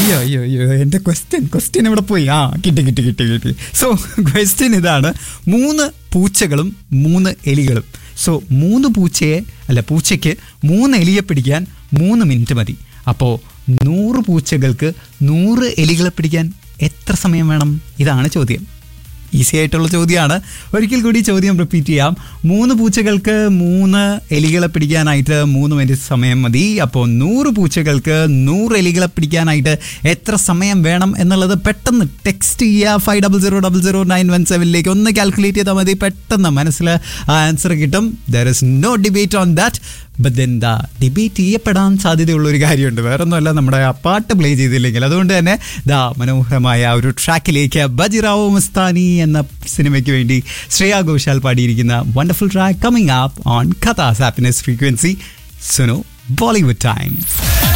അയ്യോ അയ്യോ അയ്യോ എൻ്റെ ക്വസ്റ്റ്യൻ ക്വസ്റ്റ്യൻ എവിടെ പോയി ആ കിട്ടി കിട്ടി കിട്ടി കിട്ടി സോ ക്വസ്റ്റ്യൻ ഇതാണ് മൂന്ന് പൂച്ചകളും മൂന്ന് എലികളും സോ മൂന്ന് പൂച്ചയെ അല്ല പൂച്ചയ്ക്ക് മൂന്ന് എലിയെ പിടിക്കാൻ മൂന്ന് മിനിറ്റ് മതി അപ്പോൾ നൂറ് പൂച്ചകൾക്ക് നൂറ് എലികളെ പിടിക്കാൻ എത്ര സമയം വേണം ഇതാണ് ചോദ്യം ഈസി ആയിട്ടുള്ള ചോദ്യമാണ് ഒരിക്കൽ കൂടി ചോദ്യം റിപ്പീറ്റ് ചെയ്യാം മൂന്ന് പൂച്ചകൾക്ക് മൂന്ന് എലികളെ പിടിക്കാനായിട്ട് മൂന്ന് മിനിറ്റ് സമയം മതി അപ്പോൾ നൂറ് പൂച്ചകൾക്ക് നൂറ് എലികളെ പിടിക്കാനായിട്ട് എത്ര സമയം വേണം എന്നുള്ളത് പെട്ടെന്ന് ടെക്സ്റ്റ് ചെയ്യുക five double zero double zero nine one സെവനിലേക്ക് ഒന്ന് കാൽക്കുലേറ്റ് ചെയ്താൽ മതി പെട്ടെന്ന് മനസ്സിൽ ആ ആൻസർ കിട്ടും there is no debate on that but എന്താ ഡിബേറ്റ് ചെയ്യപ്പെടാൻ സാധ്യതയുള്ള ഒരു കാര്യമുണ്ട് വേറൊന്നുമല്ല നമ്മുടെ ആ പാട്ട് പ്ലേ ചെയ്തില്ലെങ്കിൽ അതുകൊണ്ട് തന്നെ ദാ മനോഹരമായ ആ ഒരു ട്രാക്കിലേക്ക് ബജിറാവോ മസ്താനി എന്ന സിനിമയ്ക്ക് വേണ്ടി ശ്രേയ ഘോഷാൽ പാടിയിരിക്കുന്ന wonderful track coming up on കഥാസ് happiness frequency Suno Bollywood time